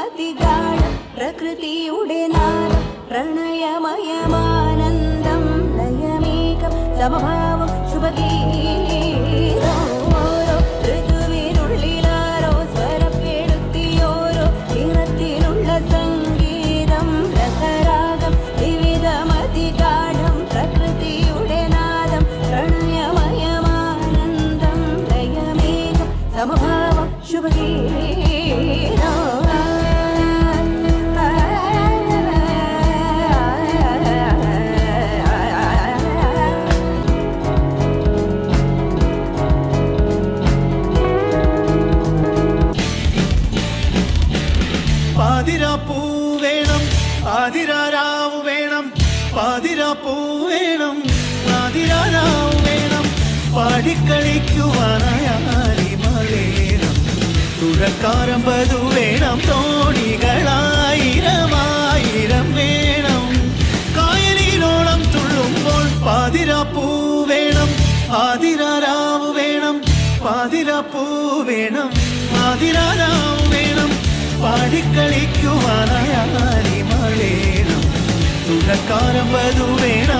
വിവിധമതിഗാഠം പ്രകൃതിയുടെ നാദം പ്രണയമയമാനന്ദം ലയമേകം സമഭാവം ശുഭഗീതം ഓരോ ഋതുവിനുള്ളിലാരോ സ്വരപ്പെടുത്തിയോരോ നിറത്തിലുള്ള സംഗീതം രസരാഗം വിവിധമതിഗാഠം പ്രകൃതിയുടെ നാദം പ്രണയമയമാനന്ദം ലയമേകം സമഭാവം ശുഭഗീതം പാതിരാപ്പൂ വേണം ആതിരാരാവ് വേണം പാതിരാപ്പൂ വേണം ആതിരാരാവ് വേണം പാടിക്കളിക്കുവാനായി മലേണം തുഴക്കാരമ്പതു വേണം തോണികളായിരമായിരം വേണം കായലിനോളം തുള്ളുമ്പോൾ പാതിരാപ്പൂ വേണം ആതിരാരാവ് വേണം പാതിരാപ്പൂ വേണം ആതിരാരാവ് വേണം പാടിക്കളിക്കുവാനായി മലേണം തുഴക്കാരമ്പതു വേണം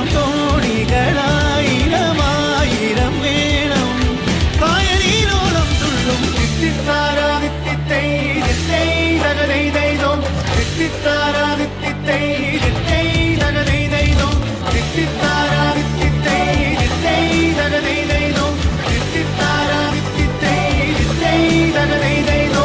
തോണികളായിരമായിരം വേണം കായലിനോളം തുള്ളും തിത്തിത്താരാ തിത്തിത്തൈ തിത്തൈ തകതൈ ദൈതോ തിത്തിത്താരാ തിത്തിത്തൈ തിത്തൈ തകതൈ ദൈതോ തിത്തിത്താരാ തിത്തിത്തൈ തിത്തൈ തകതൈ ദൈതോ തിത്തിത്താരാ തിത്തിത്തൈ തിത്തൈ തകതൈ ദൈതോ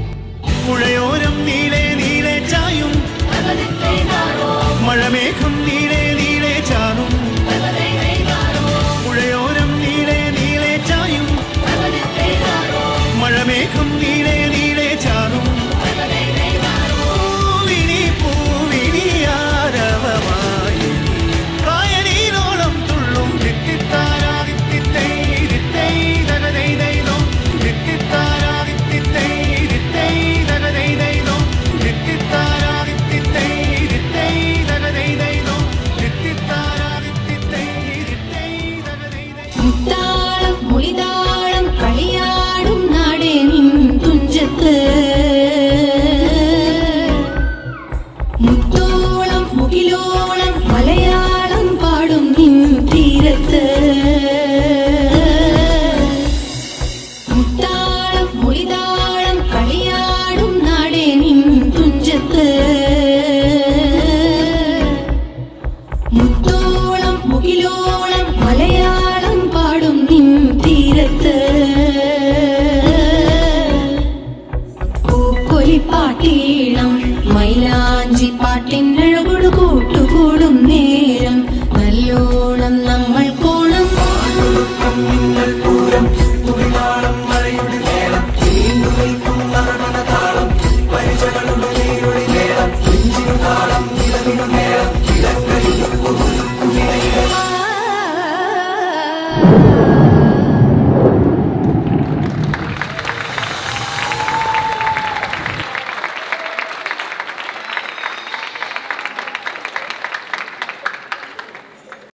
പുഴയോരം നീളെ നീളെ ചായും മഴമേഘം നീ